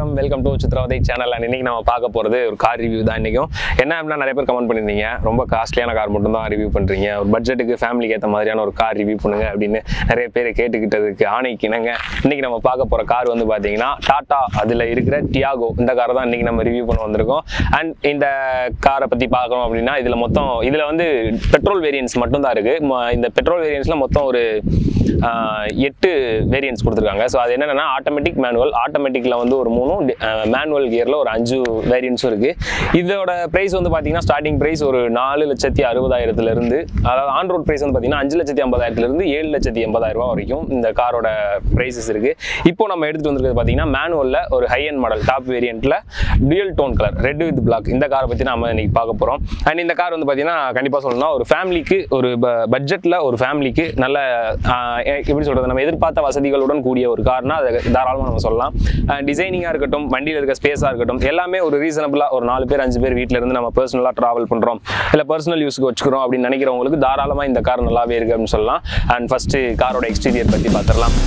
வணக்கம் welcome to சித்ராவதை channel and இன்னைக்கு நம்ம பார்க்க போகிறது ஒரு கார் ரிவ்யூ தான் இன்றைக்கும் என்ன அப்படின்னா நிறைய பேர் கமெண்ட் பண்ணியிருந்தீங்க ரொம்ப காஸ்ட்லியான கார் மட்டும் தான் ரிவ்யூ பண்ணுறீங்க ஒரு பட்ஜெட்டுக்கு ஃபேமிலிக்கு ஏற்ற மாதிரியான ஒரு கார் ரிவ்யூ பண்ணுங்க அப்படின்னு நிறைய பேர் கேட்டுக்கிட்டதுக்கு ஆணைக்கு இணங்க இன்னைக்கு நம்ம பார்க்க போகிற கார் வந்து பார்த்தீங்கன்னா டாடா அதில் இருக்கிற டியாகோ இந்த காரை தான் இன்னைக்கு நம்ம ரிவ்யூ பண்ண வந்திருக்கோம் அண்ட் இந்த காரை பற்றி பார்க்கணும் அப்படின்னா இதில் மொத்தம் இதில் வந்து பெட்ரோல் வேரியன்ஸ் மட்டும் தான் இருக்குது இந்த பெட்ரோல் வேரியன்ஸில் மொத்தம் ஒரு ஆஹ், எட்டு வேரியன்ஸ் கொடுத்துருக்காங்க ஸோ அது என்னென்னா ஆட்டோமேட்டிக் மேனுவல் ஆட்டோமேட்டிக்கில் வந்து ஒரு மூணும் மேனுவல் கியரில் ஒரு அஞ்சு வேரியன்ஸும் இருக்குது இதோட ப்ரைஸ் வந்து பார்த்தீங்கன்னா ஸ்டார்டிங் ப்ரைஸ் ஒரு நாலு லட்சத்தி அறுபதாயிரத்துலேருந்து அதாவது ஆன் ரோட் ப்ரைஸ் வந்து பார்த்தீங்கன்னா அஞ்சு லட்சத்தி ஐம்பதாயிரத்துலேருந்து ஏழு லட்சத்தி எண்பதாயிரம் ரூபா வரைக்கும் இந்த காரோட ப்ரைஸஸ் இருக்குது இப்போ நம்ம எடுத்துகிட்டு வந்திருக்கிறது பார்த்தீங்கன்னா மேனுவலில் ஒரு ஹை அண்ட் மாடல் டாப் வேரியண்ட்டில் dual tone colour red with black இந்த காரை பற்றி நம்ம இன்னைக்கு பார்க்க போகிறோம் அண்ட் இந்த கார் வந்து பார்த்தீங்கன்னா கண்டிப்பாக சொல்லணும்னா ஒரு ஃபேமிலிக்கு ஒரு பட்ஜெட்டில் ஒரு ஃபேமிலிக்கு நல்ல ஆஹ், எ- எப்படி சொல்கிறது நம்ம எதிர்பார்த்த வசதிகளுடன் கூடிய ஒரு கார்னா அதை தாராளமாக நம்ம சொல்லலாம் டிசைனிங்காக இருக்கட்டும் வண்டியில் இருக்க ஸ்பேஸாக இருக்கட்டும் எல்லாமே ஒரு ரீசனபிளாக ஒரு நாலு பேர் அஞ்சு பேர் வீட்டில் இருந்து நம்ம பர்சனலாக ட்ராவல் பண்ணுறோம் இல்லை பர்சனல் யூஸ்க்கு வச்சுக்கிறோம் அப்படின்னு நினைக்கிறவங்களுக்கு தாராளமாக இந்த கார் நல்லாவே இருக்கு அப்படின்னு சொல்லலாம் அண்ட் ஃபஸ்ட்டு காரோட எக்ஸ்டீரியர் பற்றி பார்த்துடலாம்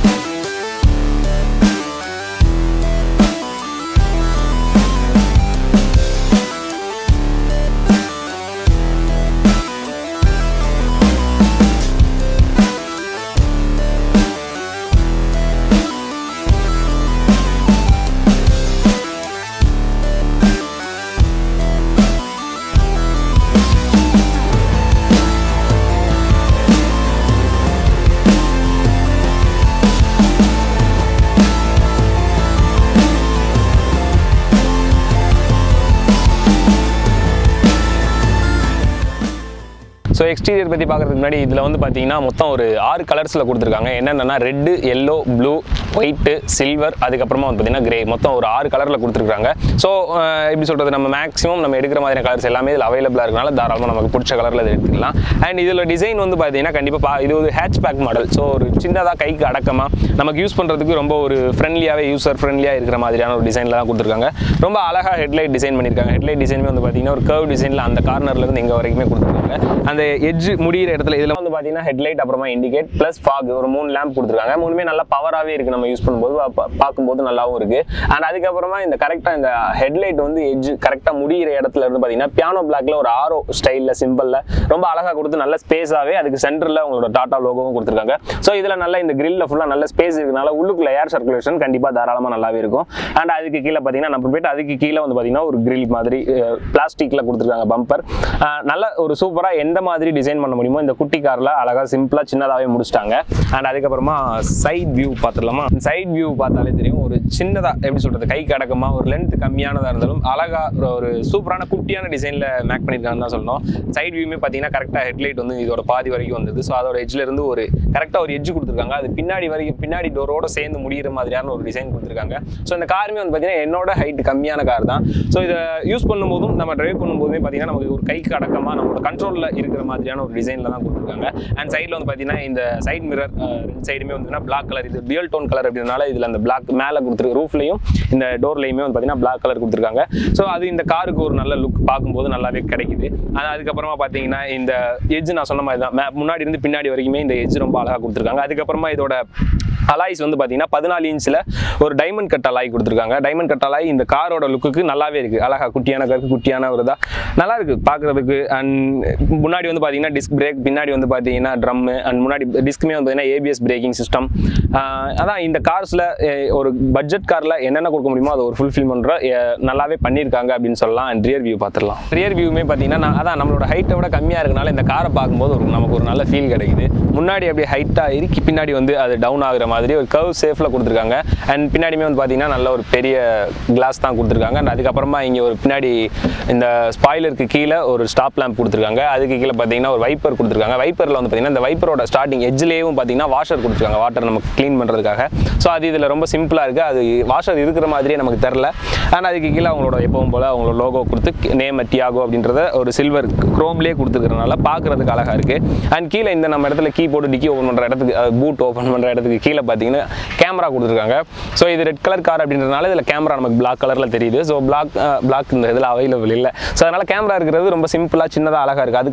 ஸோ எக்ஸ்டீரியர் பற்றி பார்க்கறதுக்கு முன்னாடி இதில் வந்து பார்த்தீங்கன்னா மொத்தம் ஒரு ஆறு கலர்ஸில் கொடுத்துருக்காங்க என்னென்னா red yellow blue white silver அதுக்கப்புறமா வந்து பார்த்தீங்கன்னா கிரே மொத்தம் ஒரு ஆறு கலரில் கொடுத்துருக்காங்க ஸோ எப்படி சொல்கிறது நம்ம மேக்ஸிமம் நம்ம எடுக்கிற மாதிரியான கலர்ஸ் எல்லாமே இதில் அவைலபிளாக இருக்கனால தாராளமாக நமக்கு பிடிச்ச கலரில் இதை எடுத்துக்கலாம் அண்ட் இதில் டிசைன் வந்து பார்த்தீங்கன்னா கண்டிப்பாக இது ஒரு ஹேட்ச் பேக் மாடல் ஸோ ஒரு சின்னதாக கைக்கு அடக்கமாக நமக்கு யூஸ் பண்ணுறதுக்கு ரொம்ப ஒரு ஃப்ரெண்ட்லியாகவே யூசர் ஃப்ரெண்ட்லியாக இருக்கிற மாதிரியான ஒரு டிசைனில் தான் கொடுத்துருக்காங்க ரொம்ப அழகாக ஹெட்லைட் டிசைன் பண்ணியிருக்காங்க ஹெட்லைட் டிசைனுமே வந்து பார்த்தீங்கன்னா ஒரு கர்வ் டிசைனில் அந்த கார்னர்லேருந்து இங்கே வரைக்குமே கொடுத்துருக்காங்க அந்த எட்ஜ் முடியிற இடத்துல இதில் வந்து பார்த்தீங்கன்னா ஹெட்லைட் அப்புறமா இண்டிகேட் ப்ளஸ் ஃபாக் ஒரு மூணு லேம்ப் கொடுத்துருக்காங்க மூணுமே நல்லா பவராகவே இருக்குது நம்ம யூஸ் பண்ணும்போது பா- பார்க்கும்போது நல்லாவும் இருக்குது அண்ட் அதுக்கப்புறமா இந்த கரெக்டாக இந்த ஹெட்லைட் வந்து எட்ஜ் கரெக்டாக முடியிற இடத்துல இருந்து பார்த்தீங்கன்னா பியானோ பிளாக்ல ஒரு ஆரோ ஸ்டைலில் சிம்பிளில் ரொம்ப அழகாக கொடுத்து நல்ல ஸ்பேஸாகவே அதுக்கு சென்டரில் உங்களோட டாட்டா லோகோவும் கொடுத்துருக்காங்க ஸோ இதில் நல்ல இந்த கிரில்ல ஃபுல்லாக நல்ல ஸ்பேஸ் இருக்கனால உள்ளுக்குள்ள ஏர் சர்க்குலேஷன் கண்டிப்பாக தாராளமாக நல்லாவே இருக்கும் அண்ட் அதுக்கு கீழே பார்த்தீங்கன்னா நம்ம போயிட்டு அதுக்கு கீழே வந்து பார்த்தீங்கன்னா ஒரு கிரில் மாதிரி பிளாஸ்டிக்கில் கொடுத்துருக்காங்க பம்பர் நல்ல ஒரு சூப்பராக எந்த மாதிரி டிசைன் பண்ண முடியுமோ இந்த குட்டி காரில் அழகாக சிம்பிளாக சின்னதாகவே முடிச்சிட்டாங்க அண்ட் அதுக்கப்புறமா சைட் வியூ பார்த்துடலாமா சைட் வியூ பார்த்தாலே தெரியும் ஒரு சின்னதாக எப்படி சொல்கிறது கை கடக்கமாக ஒரு லென்த் கம்மியானதாக இருந்தாலும் அழகாக ஒரு சூப்பரான குட்டியான டிசைனில் மேக் பண்ணியிருக்காங்கன்னு தான் சொல்லணும் சைட் வியூமே பார்த்தீங்கன்னா கரெக்டாக ஹெட்லைட் வந்து இதோட பாதி வரைக்கும் வந்தது ஸோ அதோட எட்ஜ்ல இருந்து ஒரு கரெக்டாக ஒரு எட்ஜ் கொடுத்துருக்காங்க அது பின்னாடி வரைக்கும் பின்னாடி டோரோட சேர்ந்து முடியிற மாதிரியான ஒரு டிசைன் கொடுத்துருக்காங்க ஸோ இந்த காருமே வந்து பார்த்தீங்கன்னா என்னோட ஹைட் கம்மியான கார் தான் ஸோ இதை யூஸ் பண்ணும்போதும் நம்ம டிரைவ் பண்ணும்போதுமே பார்த்தீங்கன்னா நமக்கு ஒரு கைக்கு அடக்கமாக நம்மளோட கண்ட்ரோலில் இருக்கிற மாதிரியான ஒரு டிசைனில் தான் கொடுத்துருக்காங்க அண்ட் சைடில் வந்து பார்த்தீங்கன்னா இந்த சைட் மிரர் ரெண்டு சைடுமே வந்து பிளாக் கலர் இது டியூல் டோன் கலர் அப்படின்றனால இதில் அந்த பிளாக் மேலே கொடுத்துருக்கு ரூஃப்லையும் இந்த டோர்லையுமே வந்து பார்த்தீங்கன்னா பிளாக் கலர் கொடுத்துருக்காங்க ஸோ அது இந்த காருக்கு ஒரு நல்ல லுக் பார்க்கும்போது நல்லாவே கிடைக்குது அது அதுக்கப்புறமா பார்த்தீங்கன்னா இந்த எட்ஜ் நான் சொன்ன மாதிரி தான் மே- முன்னாடி இருந்து பின்னாடி வரைக்குமே இந்த எட்ஜ் ரொம்ப அழகாக கொடுத்துருக்காங்க அதுக்கப்புறமா இதோட அலாய்ஸ் வந்து பார்த்தீங்கன்னா பதினாலு இன்ச்சில் ஒரு டைமண்ட் கட் அலாய் கொடுத்துருக்காங்க டைமண்ட் கட் அலாய் இந்த காரோட லுக்குக்கு நல்லாவே இருக்குது அழகா குட்டியான கருக்கு குட்டியான ஒரு இதா நல்லா இருக்குது பார்க்குறதுக்கு அண்ட் முன்னாடி வந்து பார்த்தீங்கன்னா டிஸ்க் பிரேக் பின்னாடி வந்து பார்த்தீங்கன்னா ட்ரம்மு அண்ட் முன்னாடி டிஸ்க்குமே வந்து பார்த்தீங்கன்னா ஏபிஎஸ் பிரேக்கிங் சிஸ்டம் அதான் இந்த கார்ஸில் ஒரு பட்ஜெட் காரில் என்னென்ன கொடுக்க முடியுமோ அதை ஒரு ஃபுல்ஃபில் பண்ணுற நல்லாவே பண்ணியிருக்காங்க அப்படின்னு சொல்லலாம் அண்ட் ரியர் வியூ பார்த்துடலாம் ரியர் வியூமே பார்த்தீங்கன்னா நான் அதான் நம்மளோட ஹைட்டை விட கம்மியாக இருக்கனால இந்த காரை பார்க்கும்போது ஒரு நமக்கு ஒரு நல்ல ஃபீல் கிடைக்குது முன்னாடி அப்படியே ஹைட்டாக இறுக்கி பின்னாடி வந்து அது டவுன் ஆகுற மாதிரி ஒரு கர்வ் சேஃபில் கொடுத்துருக்காங்க அண்ட் பின்னாடியுமே வந்து பார்த்தீங்கன்னா நல்ல ஒரு பெரிய கிளாஸ் தான் கொடுத்துருக்காங்க அண்ட் அதுக்கப்புறமா இங்கே ஒரு பின்னாடி இந்த ஸ்பாய்லருக்கு கீழே ஒரு ஸ்டாப் லேம்ப் கொடுத்துருக்காங்க அதுக்கு கீழே பார்த்தீங்கன்னா ஒரு வைப்பர் கொடுத்துருக்காங்க வைப்பரில் வந்து பார்த்தீங்கன்னா இந்த வைப்பரோட ஸ்டார்டிங் எட்ஜ்லேயும் பார்த்தீங்கன்னா வாஷர் கொடுத்துருக்காங்க வாட்டர் நமக்கு க்ளீன் பண்ணுறதுக்காக ஸோ அது இதில் ரொம்ப சிம்பிளாக இருக்குது அது வாஷர் இருக்கிற மாதிரியே நமக்கு தெரில அண்ட் அதுக்கு கீழே அவங்களோட எப்பவும் போல் அவங்களோட லோகோ கொடுத்து நேம் டியாகோ அப்படின்றத ஒரு சில்வர் குரோம்லேயே கொடுத்துருக்கறனால பார்க்குறதுக்கு அழகாக இருக்குது அண்ட் கீழே இந்த நம்ம இடத்துல கீ போட்டு டிக்கி ஓப்பன் பண்ணுற இடத்துக்கு பூட் ஓப்பன் பண்ணுற இடத்துக்கு கீழே பார்த்தீங்கன்னா கேமரா கொடுத்துருக்காங்க ஸோ இது ரெட் கலர் கார் அப்படின்றதுனால இதில் கேமரா நமக்கு பிளாக் கலரில் தெரியுது ஸோ பிளாக் பிளாக் இந்த இதில் அவைலபிள் இல்லை ஸோ அதனால் கேமரா இருக்கிறது ரொம்ப சிம்பிளாக சின்னதாக அழகாக இருக்குது அதுக்காகவே ஒரு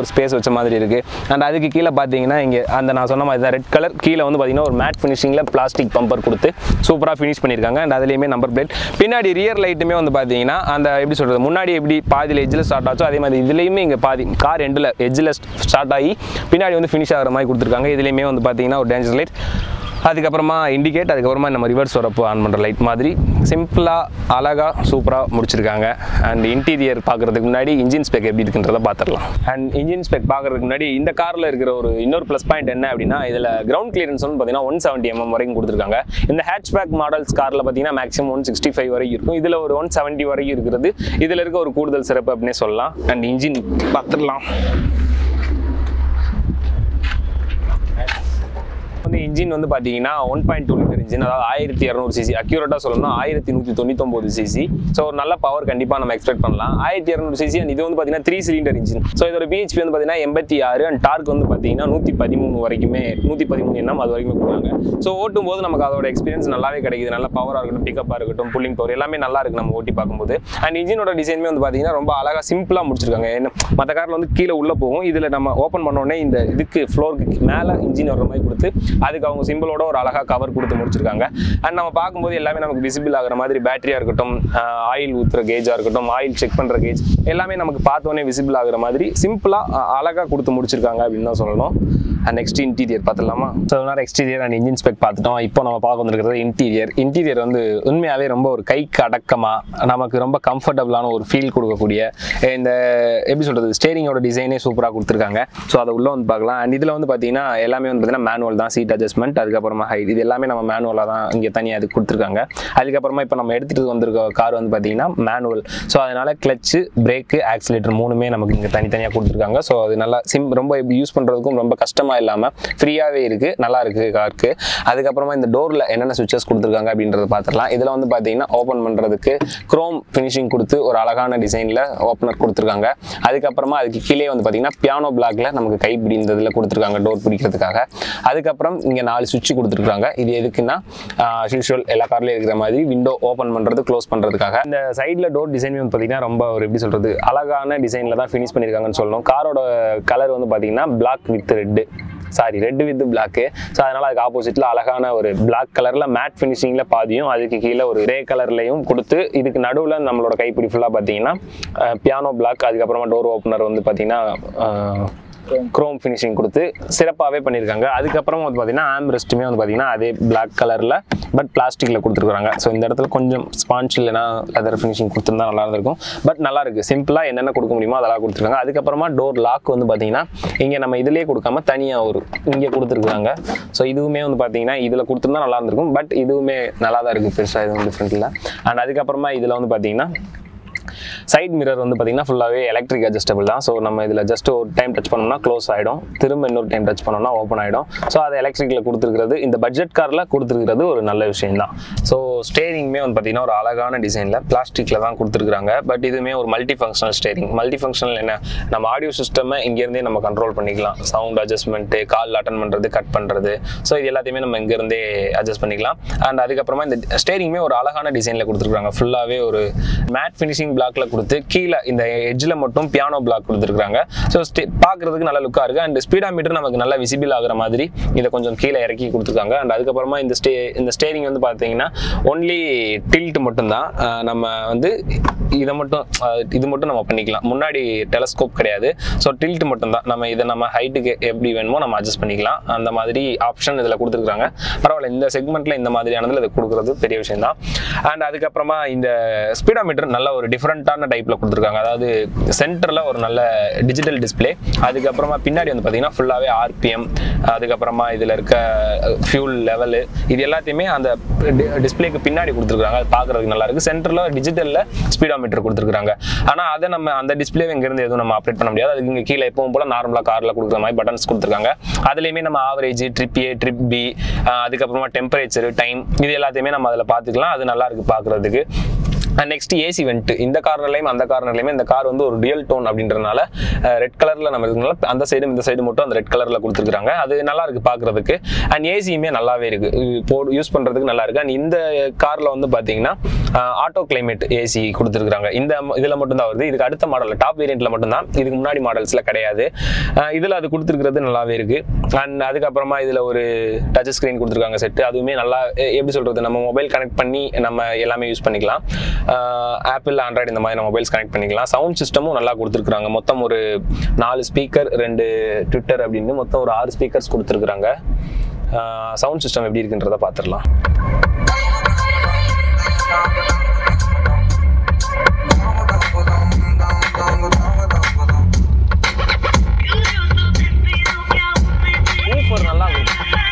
ஒரு ஸ்பேஸ் வச்ச மாதிரி இருக்குது அண்ட் அதுக்கு கீழே பார்த்தீங்கன்னா இங்கே அந்த நான் சொன்ன மாதிரி தான் ரெட் கலர் கீழே வந்து பார்த்தீங்கன்னா ஒரு மேட் ஃபினிஷிங்கில் பிளாஸ்டிக் பம்பர் கொடுத்து சூப்பராக ஃபினிஷ் பண்ணியிருக்காங்க அண்ட் அதுலேயுமே நம்பர் பிளேட் பின்னாடி ரியர் லைட்டுமே வந்து பார்த்தீங்கன்னா அந்த எப்படி சொல்கிறது முன்னாடி எப்படி பாதியில் எஜ்ஜில் ஸ்டார்ட் ஆச்சோ அதே மாதிரி இதுலேயுமே இங்கே பாதி கார் எண்டில் எஜ்ஜில் ஸ்டார்ட் ஆகி பின்னாடி வந்து ஃபினிஷ் ஆகிற மாதிரி கொடுத்துருக்காங்க இதுலேயுமே வந்து பார்த்தீங்கன்னா ஒரு டேஞ்சர் லைட் அதுக்கப்புறமா இண்டிகேட் அதுக்கப்புறமா நம்ம ரிவர்ஸ் வரப்போ ஆன் பண்ணுற லைட் மாதிரி சிம்பிளாக அழகாக சூப்பராக முடிச்சிருக்காங்க அண்ட் இன்டீரியர் பார்க்குறதுக்கு முன்னாடி இன்ஜின் ஸ்பெக் எப்படி இருக்குன்றதை பார்த்துடலாம் அண்ட் இன்ஜின் ஸ்பெக் பார்க்குறதுக்கு முன்னாடி இந்த காரில் இருக்கிற ஒரு இன்னொரு ப்ளஸ் பாயிண்ட் என்ன அப்படின்னா இதில் கிரவுண்ட் கிளியரன்ஸ் வந்து பார்த்தீங்கன்னா ஒன் செவன்ட்டி எம்எம் வரைக்கும் கொடுத்துருக்காங்க இந்த ஹேட்ச்பேக் மாடல்ஸ் காரில் பார்த்தீங்கன்னா மேக்ஸிமம் ஒன் சிக்ஸ்டி ஃபைவ் வரைக்கும் இருக்கும் இதில் ஒரு ஒன் செவன்ட்டி வரைக்கும் இருக்கிறது இதில் இருக்க ஒரு கூடுதல் சிறப்பு அப்படின்னே சொல்லலாம் அண்ட் இன்ஜின் பார்த்துடலாம் வந்து இன்ஜின் வந்து பார்த்தீங்கன்னா one point two litre engine அதாவது ஆயிரத்தி இரநூறு சிசி அக்யூரேட்டாக சொல்லணும்னா ஆயிரத்தி நூற்றி தொண்ணூத்தொம்பது சிசி ஸோ ஒரு நல்ல பவர் கண்டிப்பாக நம்ம எக்ஸ்பெக்ட் பண்ணலாம் ஆயிரத்தி இரநூறு சிசி அண்ட் இது வந்து பார்த்தீங்கன்னா த்ரீ சிலிண்டர் இன்ஜின் ஸோ இதோட பிஹெச்பி வந்து பார்த்தீங்கன்னா எண்பத்தி ஆறு அண்ட் டார்க் வந்து பார்த்தீங்கன்னா நூற்றி பதிமூணு வரைக்குமே நூற்றி பதிமூணு எண்ணம் அது வரைக்குமே கொடுக்குறாங்க ஸோ ஓட்டும் போது நமக்கு அதோட எக்ஸ்பீரியன்ஸ் நல்லாவே கிடைக்குது நல்ல பவராக இருக்கட்டும் பிக்கப்பாக இருக்கட்டும் புல்லிங் பவர் எல்லாமே நல்லா இருக்கு நம்ம ஓட்டி பார்க்கும்போது அண்ட் இன்ஜினோட டிசைனுமே வந்து பார்த்தீங்கன்னா ரொம்ப அழகாக சிம்பிளாக முடிச்சிருக்காங்க என்ன மற்ற காரில் வந்து கீழே உள்ளே போகும் இதில் நம்ம ஓப்பன் பண்ண உடனே இந்த இதுக்கு ஃப்ளோருக்கு மேலே இன்ஜின் வர்ற மாதிரி கொடுத்து அதுக்கு அவங்க சிம்பிளோட ஒரு அழகாக கவர் கொடுத்து முடிச்சிருக்காங்க அண்ட் நம்ம பார்க்கும்போது எல்லாமே நமக்கு விசிபிள் ஆகிற மாதிரி பேட்டரியாக இருக்கட்டும் ஆயில் ஊற்றுற கேஜாக இருக்கட்டும் ஆயில் செக் பண்ணுற கேஜ் எல்லாமே நமக்கு பார்த்தோன்னே விசிபிள் ஆகிற மாதிரி சிம்பிளாக அழகாக கொடுத்து முடிச்சிருக்காங்க அப்படின்னு தான் சொல்லணும் அண்ட் நெக்ஸ்ட் இன்டீரியர் பார்த்துடலாமா ஸோ நேரம் எக்ஸ்டீரியர் அண்ட் இன்ஜின் ஸ்பெக் பார்த்துட்டோம் இப்போ நம்ம பார்க்க வந்திருக்கிறது இன்டீரியர் இன்டீரியர் வந்து உண்மையாகவே ரொம்ப ஒரு கைக்கு அடக்கமாக நமக்கு ரொம்ப கம்ஃபர்டபுளான ஒரு ஃபீல் கொடுக்கக்கூடிய இந்த எப்படி சொல்கிறது ஸ்டேரிங்கோட டிசைனே சூப்பராக கொடுத்துருக்காங்க ஸோ அதை உள்ள வந்து பார்க்கலாம் அண்ட் இதில் வந்து பார்த்தீங்கன்னா எல்லாமே வந்து பார்த்தீங்கன்னா மேனுவல் தான் சீட் அட்ஜஸ்ட்மெண்ட் அதுக்கப்புறமா ஹைட் இது எல்லாமே நம்ம மேனுவலாக தான் இங்கே தனியாக அது கொடுத்துருக்காங்க அதுக்கப்புறமா இப்போ நம்ம எடுத்துகிட்டு வந்திருக்க கார் வந்து பார்த்தீங்கன்னா மேனுவல் ஸோ அதனால் கிளச்சு பிரேக்கு ஆக்சிலேட்டர் மூணுமே நமக்கு இங்கே தனித்தனியாக கொடுத்துருக்காங்க ஸோ அது நல்லா சிம் ரொம்ப யூஸ் பண்ணுறதுக்கும் ரொம்ப கஷ்டமாக இல்லாமல் ஃப்ரீயாகவே இருக்குது நல்லா இருக்குது காருக்கு அதுக்கப்புறமா இந்த டோரில் என்னென்ன சுவிச்சஸ் கொடுத்துருக்காங்க அப்படின்றத பார்த்துடலாம் இதில் வந்து பார்த்தீங்கன்னா ஓப்பன் பண்ணுறதுக்கு குரோம் ஃபினிஷிங் கொடுத்து ஒரு அழகான டிசைனில் ஓப்பனர் கொடுத்துருக்காங்க அதுக்கப்புறமா அதுக்கு கீழே வந்து பார்த்தீங்கன்னா பியானோ பிளாக்ல நமக்கு கைப்பிடி இந்த இதில் கொடுத்துருக்காங்க டோர் பிடிக்கிறதுக்காக அதுக்கப்புறம் இங்கே நாலு சுவிட்ச் கொடுத்துருக்காங்க இது எதுக்குன்னா யூஷுவல் எல்லா கார்லேயும் இருக்கிற மாதிரி விண்டோ ஓப்பன் பண்ணுறது க்ளோஸ் பண்ணுறதுக்காக இந்த சைடில் டோர் டிசைன் வந்து பார்த்தீங்கன்னா ரொம்ப ஒரு எப்படி சொல்கிறது அழகான டிசைனில் தான் ஃபினிஷ் பண்ணியிருக்காங்கன்னு சொல்லணும் காரோட கலர் வந்து பார்த்தீங்கன்னா black with red sorry red with black so அதனால் அதுக்கு ஆப்போசிட்டில் அழகான ஒரு பிளாக் கலரில் மேட் ஃபினிஷிங்கில் பாதியும் அதுக்கு கீழே ஒரு கிரே கலர்லையும் கொடுத்து இதுக்கு நடுவில் நம்மளோட கைப்பிடி ஃபுல்லாக பார்த்தீங்கன்னா பியானோ பிளாக் அதுக்கப்புறமா டோர் ஓப்பனர் வந்து பார்த்தீங்கன்னா குரோம் ஃபினிஷிங் கொடுத்து சிறப்பாகவே பண்ணியிருக்காங்க அதுக்கப்புறம் வந்து பார்த்தீங்கன்னா ஆம் ரெஸ்ட்டுமே வந்து பார்த்தீங்கன்னா அதே பிளாக் கலரில் பட் பிளாஸ்டிக்கில் கொடுத்துருக்காங்க ஸோ இந்த இடத்துல கொஞ்சம் ஸ்பான்ச் இல்லைனா லெதர் ஃபினிஷிங் கொடுத்துருந்தா நல்லா இருந்திருக்கும் பட் நல்லா இருக்கு சிம்பிளாக என்னென்ன கொடுக்க முடியுமோ அதெல்லாம் கொடுத்துருக்காங்க அதுக்கப்புறமா டோர் லாக் வந்து பார்த்தீங்கன்னா இங்கே நம்ம இதுலேயே கொடுக்காம தனியாக ஒரு இங்கே கொடுத்துருக்காங்க ஸோ இதுவுமே வந்து பார்த்தீங்கன்னா இதில் கொடுத்துருந்தா நல்லா இருந்திருக்கும் பட் இதுவுமே நல்லா தான் இருக்குது பெருசாக எதுவும் டிஃப்ரெண்ட் இல்லை அண்ட் அதுக்கப்புறமா இதில் வந்து பார்த்தீங்கன்னா சைட் மிரர் வந்து பார்த்தீங்கன்னா ஃபுல்லாகவே எலக்ட்ரிக் அட்ஜஸ்டபிள் தான் ஸோ நம்ம இதில் ஜஸ்ட் ஒரு டைம் டச் பண்ணோம்னா க்ளோஸ் ஆகிடும் திரும்ப இன்னொரு டைம் டச் பண்ணோம்னா ஓப்பன் ஆகிடும் ஸோ அது எலக்ட்ரிக்கில் கொடுத்துருக்கிறது இந்த பட்ஜெட் காரில் கொடுத்துருக்கிறது ஒரு நல்ல விஷயம் தான் ஸோ ஸ்டேரிங்குமே வந்து பார்த்தீங்கன்னா ஒரு அழகான டிசைனில் பிளாஸ்டிக்கில் தான் கொடுத்துருக்காங்க பட் இதுவுமே ஒரு multi functional steering multi functional என்ன நம்ம ஆடியோ சிஸ்டமை இங்கேருந்தே நம்ம கண்ட்ரோல் பண்ணிக்கலாம் சவுண்ட் அட்ஜஸ்ட்மெண்ட்டு கால் அட்டன் பண்ணுறது கட் பண்ணுறது ஸோ இது எல்லாத்தையுமே நம்ம இங்கேருந்தே அட்ஜஸ்ட் பண்ணிக்கலாம் அண்ட் அதுக்கப்புறமா இந்த ஸ்டேரிங்குமே ஒரு அழகான டிசைனில் கொடுத்துருக்காங்க ஃபுல்லாகவே ஒரு மேட் ஃபினிஷிங் பிளாக்ல கொடுத்து கீழே இந்த எட்ஜில் மட்டும் பியானோ பிளாக் கொடுத்துருக்காங்க ஸோ ஸ்டே பார்க்குறதுக்கு நல்ல லுக்காக இருக்குது அண்ட் ஸ்பீடா மீட்டர் நமக்கு நல்லா விசிபிள் ஆகுற மாதிரி இதை கொஞ்சம் கீழே இறக்கி கொடுத்துருக்காங்க அண்ட் அதுக்கப்புறமா இந்த ஸ்டே இந்த ஸ்டேரிங் வந்து பார்த்தீங்கன்னா ஒன்லி டில்ட் மட்டும்தான் அஹ் நம்ம வந்து இதை மட்டும் அஹ் இது மட்டும் நம்ம பண்ணிக்கலாம் முன்னாடி டெலஸ்கோப் கிடையாது ஸோ டில்ட் மட்டும்தான் நம்ம இதை நம்ம ஹைட்டுக்கு எப்படி வேணுமோ நம்ம அட்ஜஸ்ட் பண்ணிக்கலாம் அந்த மாதிரி ஆப்ஷன் இதில் கொடுத்துருக்காங்க பரவாயில்ல இந்த செக்மெண்ட்டில் இந்த மாதிரியானதில் இது கொடுக்குறது பெரிய விஷயம் தான் அண்ட் அதுக்கப்புறமா இந்த ஸ்பீடா மீட்டர் நல்ல ஒரு டிஃப்ரெண்ட்டான டைப்பில் கொடுத்துருக்காங்க அதாவது சென்டரில் ஒரு நல்ல டிஜிட்டல் டிஸ்பிளே அதுக்கப்புறமா பின்னாடி வந்து பார்த்தீங்கன்னா ஃபுல்லாகவே ஆர்பிஎம் அதுக்கப்புறமா இதில் இருக்க ஃபியூல் லெவலு இது எல்லாத்தையுமே அந்த டிஸ்பிளேக்கு பின்னாடி கொடுத்துருக்காங்க அது பார்க்குறதுக்கு நல்லா இருக்குது சென்டரில் டிஜிட்டலில் ஸ்பீடா மீட்டர் கொடுத்துருக்காங்க ஆனால் அதை நம்ம அந்த டிஸ்பிளே இங்கேருந்து எதுவும் நம்ம அப்டேட் பண்ண முடியாது அதுக்கு இங்கே கீழே எப்பவும் போல் நார்மலாக காரில் கொடுக்குற மாதிரி பட்டன்ஸ் கொடுத்துருக்காங்க அதுலேயுமே நம்ம average trip A trip B அதுக்கப்புறமா டெம்பரேச்சர் டைம் இது எல்லாத்தையுமே நம்ம அதில் பார்த்துக்கலாம் அது நல்லா இருக்குது பார்க்குறதுக்கு அண்ட் நெக்ஸ்ட் ஏசி வெண்ட் இந்த கார்னர்லையும் அந்த கார்னர்லையுமே இந்த கார் வந்து ஒரு ரியல் டோன் அப்படின்றனால ரெட் கலரில் நம்ம இருக்கனால அந்த சைடும் இந்த சைடு மட்டும் அந்த ரெட் கலரில் கொடுத்துருக்காங்க அது நல்லா இருக்கு பார்க்கறதுக்கு அண்ட் ஏசியுமே நல்லாவே இருக்கு இது போ யூஸ் பண்ணுறதுக்கு நல்லா இருக்கு அண்ட் இந்த காரில் வந்து பார்த்தீங்கன்னா ஆட்டோ கிளைமேட் ஏசி கொடுத்துருக்காங்க இந்த இதில் மட்டும்தான் வருது இதுக்கு அடுத்த மாடலில் டாப் வேரியண்ட்டில் மட்டும்தான் இதுக்கு முன்னாடி மாடல்ஸில் கிடையாது இதில் அது கொடுத்துருக்கிறது நல்லாவே இருக்கு அண்ட் அதுக்கப்புறமா இதில் ஒரு டச் ஸ்க்ரீன் கொடுத்துருக்காங்க செட்டு அதுவுமே நல்லா எ- எப்படி சொல்கிறது நம்ம மொபைல் கனெக்ட் பண்ணி நம்ம எல்லாமே யூஸ் பண்ணிக்கலாம் ஆப்பிள் ஆண்ட்ராய்டு இந்த மாதிரி நம்ம மொபைல்ஸ் கனெக்ட் பண்ணிக்கலாம் சவுண்ட் சிஸ்டமும் நல்லா கொடுத்துருக்காங்க மொத்தம் ஒரு நாலு ஸ்பீக்கர் ரெண்டு ட்விட்டர் அப்படின்னு மொத்தம் ஒரு ஆறு ஸ்பீக்கர்ஸ் கொடுத்துருக்குறாங்க சவுண்ட் சிஸ்டம் எப்படி இருக்குன்றதை பார்த்துடலாம் சூப்பர் நல்லா இருக்கு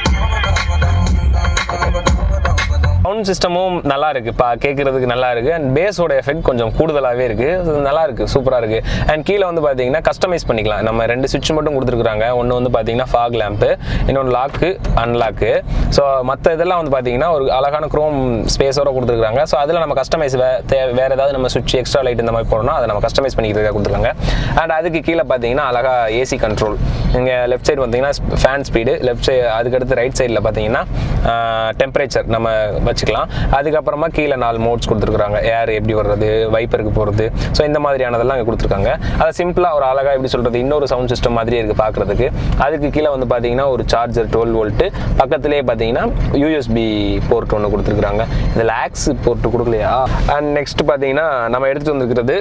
சவுண்ட் சிஸ்டமும் நல்லா இருக்கு பா கேட்கறதுக்கு நல்லா இருக்கு அண்ட் பேஸோட எஃபெக்ட் கொஞ்சம் கூடுதலாகவே இருக்கு அது நல்லா இருக்கு சூப்பராக இருக்கு அண்ட் கீழே வந்து பார்த்தீங்கன்னா கஸ்டமைஸ் பண்ணிக்கலாம் நம்ம ரெண்டு சுவிட்ச் மட்டும் கொடுத்துருக்காங்க ஒன்று வந்து பார்த்தீங்கன்னா ஃபாக் லேம்ப்பு இன்னொன்று லாக்கு அன்லாக்கு ஸோ மற்ற இதெல்லாம் வந்து பார்த்தீங்கன்னா ஒரு அழகான க்ரோம் ஸ்பேஸோட கொடுத்துருக்காங்க ஸோ அதில் நம்ம கஸ்டமைஸ் வேற ஏதாவது நம்ம சுவிட்ச் எக்ஸ்ட்ரா லைட் இந்த மாதிரி போடணும் அதை நம்ம கஸ்டமைஸ் பண்ணிக்கிறதுக்காக கொடுத்துருக்காங்க அண்ட் அதுக்கு கீழே பார்த்தீங்கன்னா அழகா ஏசி கண்ட்ரோல் இங்கே லெஃப்ட் சைடு பார்த்தீங்கன்னா ஃபேன் ஸ்பீடு லெஃப்ட் சைடு அதுக்கடுத்து ரைட் சைடில் பார்த்தீங்கன்னா டெம்பரேச்சர் நம்ம வச்சுக்கலாம் அதுக்கப்புறமா கீழே நாலு மோட்ஸ் கொடுத்துருக்காங்க ஏர் எப்படி வர்றது வைப்பருக்கு போகிறது ஸோ இந்த மாதிரியானதெல்லாம் இங்கே கொடுத்துருக்காங்க அதை சிம்பிளாக ஒரு அழகாக எப்படி சொல்கிறது இன்னொரு சவுண்ட் சிஸ்டம் மாதிரியே இருக்குது பார்க்குறதுக்கு அதுக்கு கீழே வந்து பார்த்தீங்கன்னா ஒரு சார்ஜர் டுவெல் வோல்ட்டு பக்கத்துலேயே பார்த்தீங்கன்னா யூஎஸ்பி போர்ட் ஒன்று கொடுத்துருக்காங்க இதில் ஆக்ஸ் போர்ட் கொடுக்கலையா அண்ட் நெக்ஸ்ட் பார்த்தீங்கன்னா நம்ம எடுத்துகிட்டு வந்திருக்கிறது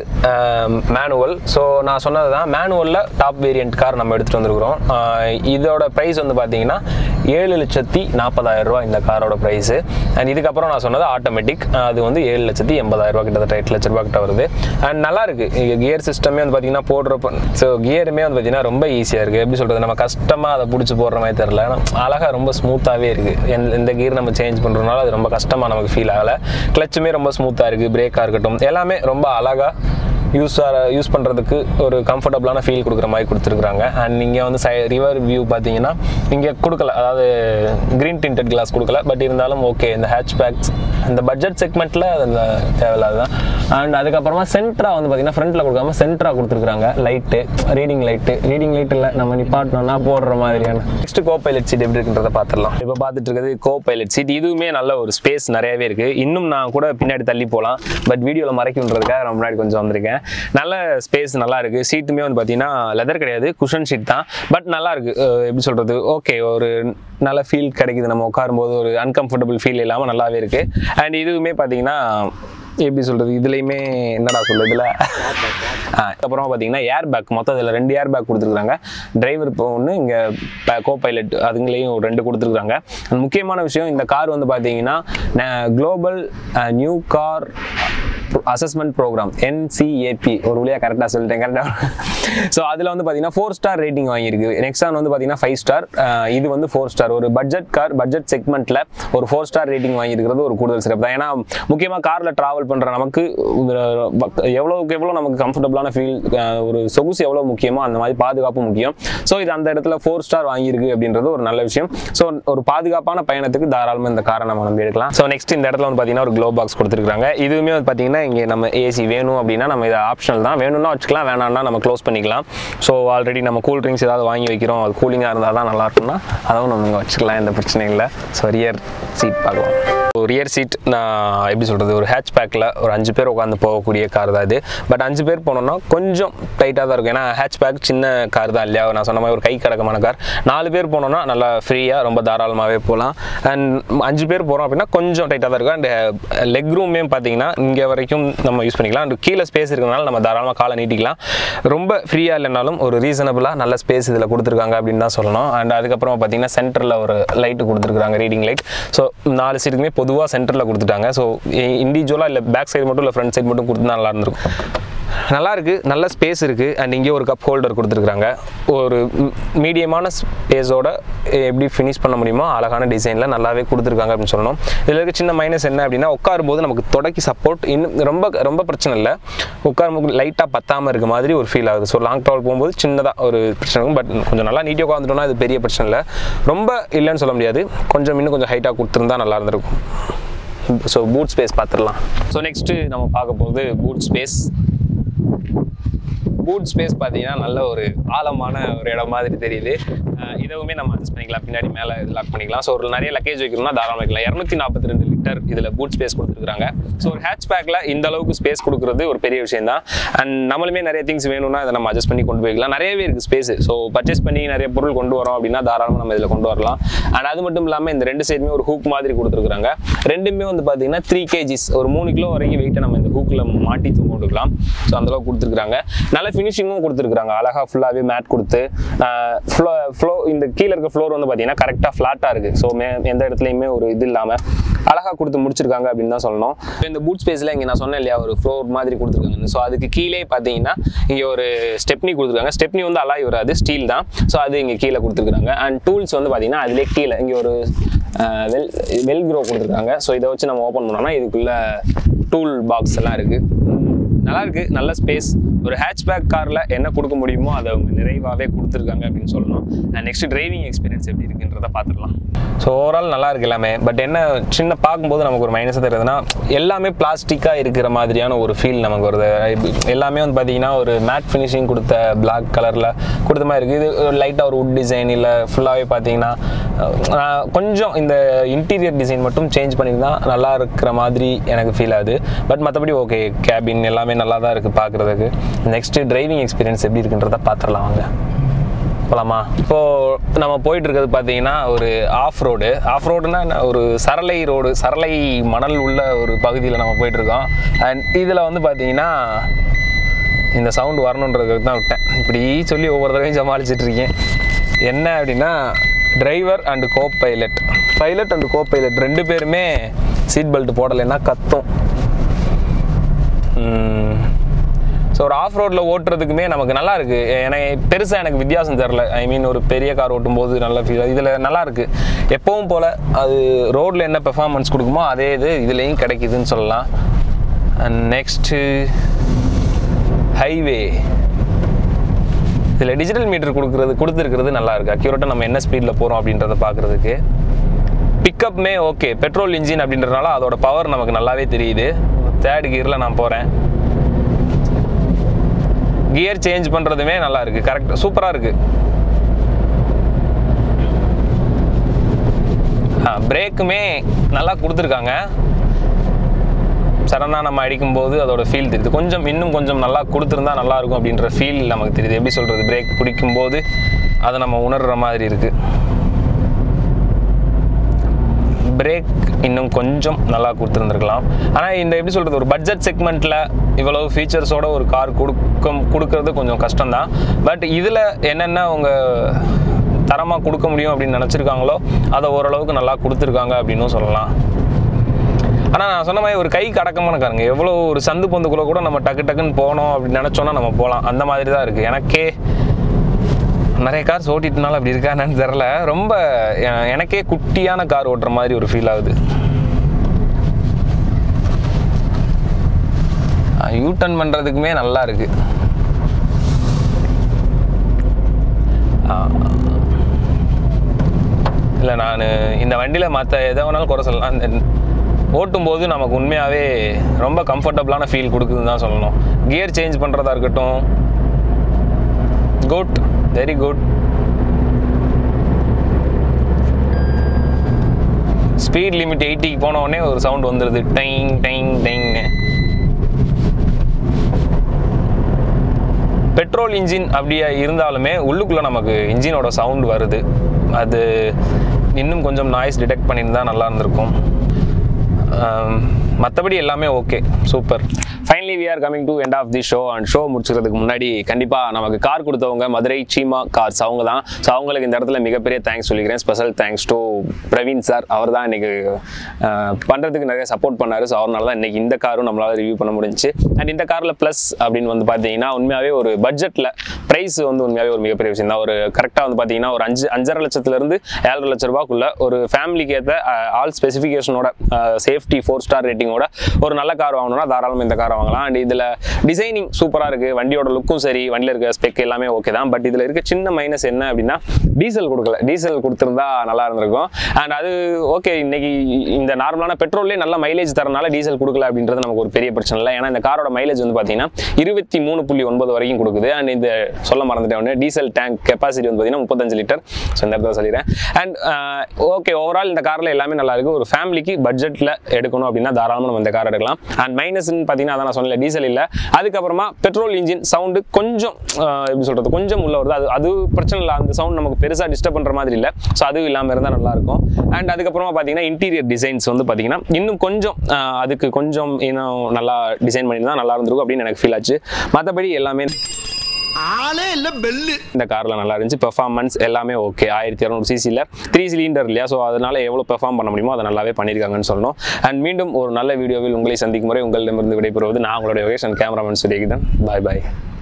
மேனுவல் ஸோ நான் சொன்னது தான் மேனுவலில் டாப் வேரியன்ட் கார் நம்ம எடுத்துகிட்டு வந்திருக்கிறோம் ஆஹ் இதோட ப்ரைஸ் வந்து பார்த்தீங்கன்னா ஏழு லட்சத்தி நாற்பதாயிரம் ரூபா இந்த காரோட ப்ரைஸு அண்ட் இதுக்கப்புறம் நான் சொன்னது ஆட்டோமேட்டிக் அது வந்து ஏழு லட்சத்தி எண்பதாயிரம் ரூபா கிட்டத்தட்ட எட்டு லட்ச ரூபா கிட்ட வருது அண்ட் நல்லா இருக்கு கியர் சிஸ்டமே வந்து பார்த்தீங்கன்னா போடுறப்ப ஸோ கியருமே வந்து பார்த்தீங்கன்னா ரொம்ப ஈஸியாக இருக்குது எப்படி சொல்கிறது நம்ம கஷ்டமாக அதை பிடிச்சி போடுற மாதிரி தெரில அழகாக ரொம்ப ஸ்மூத்தாகவே இருக்குது இந்த கியர் நம்ம சேஞ்ச் பண்ணுறதுனால அது ரொம்ப கஷ்டமாக நமக்கு ஃபீல் ஆகலை கிளச்சுமே ரொம்ப ஸ்மூத்தாக இருக்குது பிரேக்காக இருக்கட்டும் எல்லாமே ரொம்ப அழகாக யூஸ் யூஸ் பண்ணுறதுக்கு ஒரு கம்ஃபர்டபுளான ஃபீல் கொடுக்குற மாதிரி கொடுத்துருக்குறாங்க அண்ட் நீங்கள் வந்து சை ரிவர் வியூ பார்த்தீங்கன்னா இங்கே கொடுக்கல அதாவது க்ரீன் டிண்டட் கிளாஸ் கொடுக்கல பட் இருந்தாலும் ஓகே இந்த ஹேட்ச் பேக்ஸ் இந்த பட்ஜெட் செக்மெண்ட்டில் அதில் தேவையில்லாது தான் அண்ட் அதுக்கப்புறமா சென்ட்ரா வந்து பார்த்தீங்கன்னா ஃப்ரண்ட்டில் கொடுக்காம சென்ட்ரா கொடுத்துருக்காங்க light reading light reading light இல்லை நம்ம நிப்பாட்டணும்னா போடுற மாதிரியான நெக்ஸ்ட் கோ பைலட் சீட் எப்படி இருக்குன்றத பார்த்துடலாம் இப்போ பார்த்துட்டு இருக்கிறது கோ பைலட் சீட் இதுவுமே நல்ல ஒரு ஸ்பேஸ் நிறையவே இருக்குது இன்னும் நான் கூட பின்னாடி தள்ளி போகலாம் பட் வீடியோவில் மறைக்குன்றதுக்காக நான் முன்னாடி கொஞ்சம் வந்திருக்கேன் நல்ல ஸ்பேஸ் நல்லா இருக்கு சீட்டுமே வந்து பார்த்தீங்கன்னா லெதர் கிடையாது குஷன் ஷீட் தான் பட் நல்லா இருக்கு அஹ் எப்படி சொல்றது ஓகே ஒரு நல்ல ஃபீல் கிடைக்குது நம்ம உட்காரும்போது ஒரு அன்கம்ஃபர்டபுள் ஃபீல் இல்லாமல் நல்லாவே இருக்கு அண்ட் இதுவுமே பார்த்தீங்கன்னா எப்படி சொல்றது இதுலையுமே என்னடா சொல்றது இதுல அப்புறமா பார்த்தீங்கன்னா ஏர் பேக் மொத்தம் இதில் ரெண்டு ஏர் பேக் கொடுத்துருக்காங்க டிரைவர் இப்போ ஒன்று இங்கே கோ பைலட் அதுங்களையும் ஒரு ரெண்டு கொடுத்துருக்காங்க முக்கியமான விஷயம் இந்த கார் வந்து பார்த்தீங்கன்னா global new car assessment programme NCAP ஒரு வழியாக கரெக்டாக சொல்லிட்டேன் கரெக்டாக ஸோ அதில் வந்து பார்த்தீங்கன்னா ஃபோர் ஸ்டார் ரேட்டிங் வாங்கியிருக்கு நெக்ஸான் வந்து பார்த்தீங்கன்னா ஃபைவ் ஸ்டார் இது வந்து ஃபோர் ஸ்டார் ஒரு பட்ஜெட் கார் பட்ஜெட் செக்மெண்ட்டில் ஒரு ஃபோர் ஸ்டார் ரேட்டிங் வாங்கியிருக்கிறது ஒரு கூடுதல் சிறப்பு தான் ஏன்னா முக்கியமாக காரில் ட்ராவல் பண்ணுற நமக்கு அஹ், எவ்வளோக்கு எவ்வளோ நமக்கு கம்ஃபர்டபுளான ஃபீல் ஒரு சொகுசு எவ்வளோ முக்கியமோ அந்த மாதிரி பாதுகாப்பு முக்கியம் ஸோ இது அந்த இடத்துல ஃபோர் ஸ்டார் வாங்கியிருக்கு அப்படின்றது ஒரு நல்ல விஷயம் ஸோ ஒரு பாதுகாப்பான பயணத்துக்கு தாராளமாக இந்த காரை நம்ம நம்பி எடுக்கலாம் ஸோ நெக்ஸ்ட் இந்த இடத்துல வந்து பார்த்தீங்கன்னா ஒரு க்ளோ பாக்ஸ் கொடுத்துருக்காங்க இதுவுமே வந்து பார்த்தீங்கன்னா இங்கே நம்ம ஏசி வேணும் அப்படின்னா நம்ம இது ஆப்ஷனல் தான் வேணும்னா வச்சுக்கலாம் வேணாம்னா நம்ம க்ளோஸ் பண்ணிக்கலாம் ஸோ ஆல்ரெடி நம்ம கூல் ட்ரிங்க்ஸ் ஏதாவது வாங்கி வைக்கிறோம் அது கூலிங்காக இருந்தால் தான் நல்லா இருக்கும்னா அதுவும் நம்ம இங்கே வச்சுக்கலாம் எந்த பிரச்சனையும் இல்லை ஸோ ரியர் சீட் பார்க்கலாம் ரியர் சீட் நான் எப்படி சொல்கிறது ஒரு ஹேட்ச் பேக்கில் ஒரு அஞ்சு பேர் உட்காந்து போகக்கூடிய கார் தான் இது பட் அஞ்சு பேர் போனோம்னா கொஞ்சம் டைட்டாக தான் இருக்கும் ஏன்னா ஹேட்ச் பேக் சின்ன கார் தான் இல்லையா நான் சொன்ன மாதிரி ஒரு கை கடக்கமான கார் நாலு பேர் போனோம்னா நல்லா ஃப்ரீயாக ரொம்ப தாராளமாகவே போகலாம் அண்ட் அஞ்சு பேர் போகிறோம் அப்படின்னா கொஞ்சம் டைட்டாக தான் இருக்கும் அண்ட் லெக் ரூமே பார்த்தீங்கன்னா இங்கே வரைக்கும் நம்ம யூஸ் பண்ணிக்கலாம் அண்ட் கீழே ஸ்பேஸ் இருக்கிறதுனால நம்ம தாராளமாக காலை நீட்டிக்கலாம் ரொம்ப ஃப்ரீயாக இல்லைனாலும் ஒரு ரீசனபிளாக நல்ல ஸ்பேஸ் இதில் கொடுத்துருக்காங்க அப்படின்னு தான் சொல்லணும் அண்ட் அதுக்கப்புறம் பார்த்தீங்கன்னா சென்டரில் ஒரு லைட்டு கொடுத்துருக்காங்க ரீடிங் லைட் ஸோ நாலு சீட்டுக்குமே பொதுவாக சென்டரில் கொடுத்துட்டாங்க ஸோ இண்டிவிஜுவலாக இல்லை பேக் சைடு மட்டும் இல்லை ஃப்ரண்ட் சைடு மட்டும் கொடுத்தா நல்லா இருந்திருக்கும் நல்லா இருக்கு நல்ல ஸ்பேஸ் இருக்கு அண்ட் இங்கே ஒரு கப் ஹோல்டர் கொடுத்துருக்காங்க ஒரு மீடியமான ஸ்பேஸோட எப்படி ஃபினிஷ் பண்ண முடியுமோ அழகான டிசைனில் நல்லாவே கொடுத்துருக்காங்க அப்படின்னு சொல்லணும் இதில் இருக்க சின்ன மைனஸ் என்ன அப்படின்னா உட்காரும்போது நமக்கு தொடக்கி சப்போர்ட் இன்னும் ரொம்ப ரொம்ப பிரச்சனை இல்லை உட்காரும்போது லைட்டாக பத்தாமல் இருக்க மாதிரி ஒரு ஃபீல் ஆகுது ஸோ லாங் ட்ராவல் போகும்போது சின்னதாக ஒரு பிரச்சனை இருக்கும் பட் கொஞ்சம் நல்லா நீட்டாக உட்காந்துட்டோம்னா அது பெரிய பிரச்சனை இல்லை ரொம்ப இல்லைன்னு சொல்ல முடியாது கொஞ்சம் இன்னும் கொஞ்சம் ஹைட்டாக கொடுத்துருந்தா நல்லா இருந்திருக்கும் ஸோ பூட் ஸ்பேஸ் பார்த்துடலாம் ஸோ நெக்ஸ்ட்டு நம்ம பார்க்க போகிறது பூட் ஸ்பேஸ் பூட் ஸ்பேஸ் பார்த்தீங்கன்னா நல்ல ஒரு ஆழமான ஒரு இடம் மாதிரி தெரியுது அஹ் இதுவுமே நம்ம அட்ஜஸ்ட் பண்ணிக்கலாம் பின்னாடி மேலே இது லாக் பண்ணிக்கலாம் ஸோ ஒரு நிறைய லக்கேஜ் வைக்கணும்னா தாராளம் வைக்கலாம் இரநூத்தி நாற்பத்தி ரெண்டு லிட்டர் இதில் பூட் ஸ்பேஸ் கொடுத்துருக்காங்க ஸோ ஒரு ஹேட்ச் பேக்கில் இந்த அளவுக்கு ஸ்பேஸ் கொடுக்குறது ஒரு பெரிய விஷயம் தான் அண்ட் நம்மளுமே நிறைய திங்ஸ் வேணும்னா அதை நம்ம அட்ஜஸ்ட் பண்ணி கொண்டு போய்க்கலாம் நிறையவே இருக்குது ஸ்பேஸ் ஸோ பர்ச்சேஸ் பண்ணி நிறைய பொருள் கொண்டு வரோம் அப்படின்னா தாராளமாக நம்ம இதில் கொண்டு வரலாம் அண்ட் அது மட்டும் இல்லாமல் இந்த ரெண்டு சைடுமே ஒரு ஹூக் மாதிரி கொடுத்துருக்காங்க ரெண்டுமே வந்து பார்த்தீங்கன்னா த்ரீ கேஜிஸ் ஒரு மூணு கிலோ வரைக்கும் வெயிட்டை நம்ம இந்த ஹூக்கில் மாட்டி போட்டுக்கலாம் ஸோ அந்தளவுக்கு கொடுத்துருக்காங்க நல்ல ஃபினிஷிங்கும் கொடுத்துருக்காங்க அழகாக ஃபுல்லாகவே மேட் கொடுத்து ஃப்ளோ ஃப்ளோ இந்த கீழே இருக்க ஃப்ளோர் வந்து பார்த்தீங்கன்னா கரெக்டாக ஃப்ளாட்டாக இருக்குது ஸோ மே எந்த இடத்துலையுமே ஒரு இது இல்லாமல் அழகாக கொடுத்து முடிச்சிருக்காங்க அப்படின்னு தான் சொல்லணும் இப்போ இந்த பூட் ஸ்பேஸில் இங்கே நான் சொன்னேன் இல்லையா ஒரு ஃப்ளோர் மாதிரி கொடுத்துருக்காங்க ஸோ அதுக்கு கீழே பார்த்தீங்கன்னா இங்கே ஒரு ஸ்டெப்னி கொடுத்துருக்காங்க ஸ்டெப்னி வந்து அலாய் வராது ஸ்டீல் தான் ஸோ அது இங்கே கீழே கொடுத்துருக்காங்க அண்ட் டூல்ஸ் வந்து பார்த்தீங்கன்னா அதிலே கீழே இங்கே ஒரு வெல் வெல் க்ரோ கொடுத்துருக்காங்க ஸோ இதை வச்சு நம்ம ஓப்பன் பண்ணோம்னா இதுக்குள்ள டூல் பாக்ஸ் எல்லாம் இருக்குது நல்லா இருக்கு நல்ல ஸ்பேஸ் ஒரு ஹேட்ச்பேக் காரில் என்ன கொடுக்க முடியுமோ அதை அவங்க நிறைவாகவே கொடுத்துருக்காங்க அப்படின்னு சொல்லணும் நெக்ஸ்ட் டிரைவிங் எக்ஸ்பீரியன்ஸ் எப்படி இருக்குன்றத பார்த்துடலாம் ஸோ ஓவரால் நல்லா இருக்கு எல்லாமே பட் என்ன சின்ன பார்க்கும்போது நமக்கு ஒரு மைனஸ் தெரியுதுன்னா எல்லாமே பிளாஸ்டிக்காக இருக்கிற மாதிரியான ஒரு ஃபீல் நமக்கு வருது எல்லாமே வந்து பார்த்தீங்கன்னா ஒரு மேட் ஃபினிஷிங் கொடுத்த பிளாக் கலரில் கொடுத்த மாதிரி இருக்குது இது லைட்டாக ஒரு உட் டிசைன் இல்லை ஃபுல்லாகவே பார்த்தீங்கன்னா அஹ், கொஞ்சம் இந்த இன்டீரியர் டிசைன் மட்டும் சேஞ்ச் பண்ணியிருந்தா நல்லா இருக்கிற மாதிரி எனக்கு ஃபீல் ஆகுது பட் மற்றபடி ஓகே கேபின் எல்லாமே நல்லா தான் இருக்குது பார்க்குறதுக்கு நெக்ஸ்ட்டு டிரைவிங் எக்ஸ்பீரியன்ஸ் எப்படி இருக்குன்றத பார்த்துடலாம் வாங்க போலாமா இப்போ நம்ம போயிட்டு இருக்கிறது பார்த்தீங்கன்னா ஒரு ஆஃப் ரோடு ஆஃப் ரோடுனா ஒரு சரளை ரோடு சரளை மணல் உள்ள ஒரு பகுதியில் நம்ம போயிட்டு இருக்கோம் அண்ட் இதில் வந்து பார்த்தீங்கன்னா இந்த சவுண்டு வரணுன்றதுக்கு தான் விட்டேன் இப்படி சொல்லி ஒவ்வொரு தடவையும் சமாளிச்சிட்டு இருக்கேன் என்ன அப்படின்னா driver and copilot pilot and copilot ரெண்டு பேருமே சீட் பெல்ட் போடலைன்னா கத்தும் ஸோ ஒரு ஆஃப் ரோட்டில் ஓட்டுறதுக்குமே நமக்கு நல்லா இருக்கு எனக்கு பெருசாக எனக்கு வித்தியாசம் தெரில ஐ மீன் ஒரு பெரிய கார் ஓட்டும் போது நல்ல ஃபீல் இதில் நல்லா இருக்கு எப்பவும் போல் அது ரோட்டில் என்ன பெர்ஃபார்மன்ஸ் கொடுக்குமோ அதே இது இதுலேயும் கிடைக்குதுன்னு சொல்லலாம் அண்ட் நெக்ஸ்ட்டு ஹைவே இதில் டிஜிட்டல் மீட்டர் கொடுக்குறது கொடுத்துருக்கிறது நல்லா இருக்கு அக்யூரேட்டாக நம்ம என்ன ஸ்பீடில் போகிறோம் அப்படின்றத பார்க்குறதுக்கு பிக்கப்மே ஓகே பெட்ரோல் இன்ஜின் அப்படின்றதுனால அதோட பவர் நமக்கு நல்லாவே தெரியுது தேர்ட் கியரில் நான் போகிறேன் கியர் சேஞ்ச் பண்ணுறதுமே நல்லா இருக்கு கரெக்ட் சூப்பராக இருக்கு பிரேக்குமே நல்லா கொடுத்துருக்காங்க சடனாக நம்ம அடிக்கும்போது அதோட ஃபீல் தெரியுது கொஞ்சம் இன்னும் கொஞ்சம் நல்லா கொடுத்துருந்தா நல்லா இருக்கும் அப்படின்ற ஃபீல் நமக்கு தெரியுது எப்படி சொல்கிறது பிரேக் பிடிக்கும்போது அதை நம்ம உணர்கிற மாதிரி இருக்குது பிரேக் இன்னும் கொஞ்சம் நல்லா கொடுத்துருந்துருக்கலாம் ஆனால் இந்த எப்படி சொல்கிறது ஒரு பட்ஜெட் செக்மெண்ட்டில் இவ்வளவு ஃபீச்சர்ஸோட ஒரு கார் கொடுக்க கொடுக்கறது கொஞ்சம் கஷ்டம்தான் பட் இதில் என்னென்ன அவங்க தரமாக கொடுக்க முடியும் அப்படின்னு நினச்சிருக்காங்களோ அதை ஓரளவுக்கு நல்லா கொடுத்துருக்காங்க அப்படின்னும் சொல்லலாம் ஆனால் நான் சொன்ன மாதிரி ஒரு கைக்கு அடக்கமான காருங்க எவ்வளோ ஒரு சந்து பொந்துக்குள்ளே கூட நம்ம டக்கு டக்குன்னு போனோம் அப்படின்னு நினச்சோன்னா நம்ம போகலாம் அந்த மாதிரி தான் இருக்குது எனக்கே நிறைய கார்ஸ் ஓட்டிட்டனால அப்படி இருக்கா என்னன்னு தெரில ரொம்ப எ- எனக்கே குட்டியான கார் ஓட்டுற மாதிரி ஒரு ஃபீல் ஆகுது யூ டர்ன் பண்ணுறதுக்குமே நல்லா இருக்கு இல்லை நான் இந்த வண்டியில் மற்ற எதை வேணாலும் குறை சொல்லலாம் இந்த ஓட்டும்போது நமக்கு உண்மையாகவே ரொம்ப கம்ஃபர்டபுளான ஃபீல் கொடுக்குதுன்னு தான் சொல்லணும் கியர் சேஞ்ச் பண்ணுறதா இருக்கட்டும் good very good speed limit எயிட்டிக்கு போன உடனே ஒரு சவுண்ட் வந்துடுது டைங் டைங் டைங்னு பெட்ரோல் இன்ஜின் அப்படியே இருந்தாலுமே உள்ளுக்குள்ளே நமக்கு இன்ஜினோட சவுண்ட் வருது அது இன்னும் கொஞ்சம் நாய்ஸ் டிடெக்ட் பண்ணியிருந்தா நல்லா இருந்திருக்கும் மற்றபடி எல்லாமே okay super finally we are coming to end of the show and show முடிச்சுக்கிறதுக்கு முன்னாடி கண்டிப்பாக நமக்கு கார் கொடுத்தவங்க மதுரை சீமா கார்ஸ் அவங்க தான் ஸோ அவங்களுக்கு இந்த இடத்துல மிகப்பெரிய தேங்க்ஸ் சொல்லிக்கிறேன் special thanks to Praveen sir அவர் தான் இன்னைக்கு பண்ணுறதுக்கு நிறைய சப்போர்ட் பண்ணாரு ஸோ அவரால் தான் இன்னைக்கு இந்த காரும் நம்மளால ரிவ்யூ பண்ண முடிஞ்சுச்சு அண்ட் இந்த காரில் ப்ளஸ் அப்படின்னு வந்து பார்த்தீங்கன்னா உண்மையாகவே ஒரு பட்ஜெட்டில் ப்ரைஸ் வந்து உண்மையாகவே ஒரு மிகப்பெரிய விஷயம் தான் ஒரு கரெக்டாக வந்து பார்த்தீங்கன்னா ஒரு அஞ்சு அஞ்சரை லட்சத்துலேருந்து ஏழரை லட்ச ரூபாய்க்குள்ள ஒரு ஃபேமிலிக்கு ஏற்ற ஆல் ஸ்பெசிஃபிகேஷனோட சேஃப்டி ஃபோர் ஸ்டார் ரேட்டிங்கோட ஒரு நல்ல கார் வாங்கணும்னா தாராளமாக இந்த காரை வாங்கலாம் சொல்லலாம் அண்ட் இதில் டிசைனிங் சூப்பராக இருக்குது வண்டியோட லுக்கும் சரி வண்டியில் இருக்க ஸ்பெக் எல்லாமே ஓகே தான் பட் இதில் இருக்க சின்ன மைனஸ் என்ன அப்படின்னா டீசல் கொடுக்கல டீசல் கொடுத்துருந்தா நல்லா இருந்திருக்கும் அண்ட் அது ஓகே இன்னைக்கு இந்த நார்மலான பெட்ரோல்லே நல்ல மைலேஜ் தரனால டீசல் கொடுக்கல அப்படின்றது நமக்கு ஒரு பெரிய பிரச்சனை இல்லை ஏன்னா இந்த காரோட மைலேஜ் வந்து பார்த்தீங்கன்னா இருபத்தி மூணு புள்ளி ஒன்பது வரைக்கும் கொடுக்குது அண்ட் இந்த சொல்ல மறந்துட்டேன் ஒன்று டீசல் டேங்க் கெப்பாசிட்டி வந்து பார்த்தீங்கன்னா முப்பத்தஞ்சு லிட்டர் ஸோ இந்த இடத்துல சொல்லிடுறேன் அண்ட் ஓகே ஓவரால் இந்த காரில் எல்லாமே நல்லா இருக்கு ஒரு ஃபேமிலிக்கு பட்ஜெட்டில் எடுக்கணும் அப்படின்னா தாராளமாக நம்ம இந்த கார் எடுக்கலாம் அண்ட் மைனஸ்னு பார்த்தீங்கன்னா அதான் நான் சொன்னல டீசல் இல்லை அதுக்கப்புறமா பெட்ரோல் இன்ஜின் சவுண்டு கொஞ்சம் ஆஹ் எப்படி சொல்கிறது கொஞ்சம் உள்ள வருது அது அது பிரச்சனை இல்லை அந்த சவுண்ட் நமக்கு பெருசாக டிஸ்டர்ப் பண்ணுற மாதிரி இல்லை ஸோ அதுவும் இல்லாமல் இருந்தால் நல்லாயிருக்கும் அண்ட் அதுக்கப்புறமா பார்த்தீங்கன்னா இன்டீரியர் டிசைன்ஸ் வந்து பார்த்தீங்கன்னா இன்னும் கொஞ்சம் ஆஹ் அதுக்கு கொஞ்சம் இன்னும் நல்லா டிசைன் பண்ணியிருந்தா நல்லா இருந்திருக்கும் அப்படின்னு எனக்கு ஃபீல் ஆச்சு மற்றபடி எல்லாமே ஆளே இல்ல பெல்லு இந்த காரில் நல்லா இருந்துச்சு பெர்ஃபார்மன்ஸ் எல்லாமே ஓகே ஆயிரத்தி இரநூறு சிசியில் த்ரீ சிலிண்டர் இல்லையா ஸோ அதனால எவ்வளோ பெர்ஃபார்ம் பண்ண முடியுமோ அதை நல்லாவே பண்ணியிருக்காங்கன்னு சொல்லணும் அண்ட் மீண்டும் ஒரு நல்ல வீடியோவில் உங்களை சந்திக்கும் முறை உங்களிடமிருந்து விடைபெறுவது நான் உங்களுடைய Yogesh and cameraman Surekithan bye bye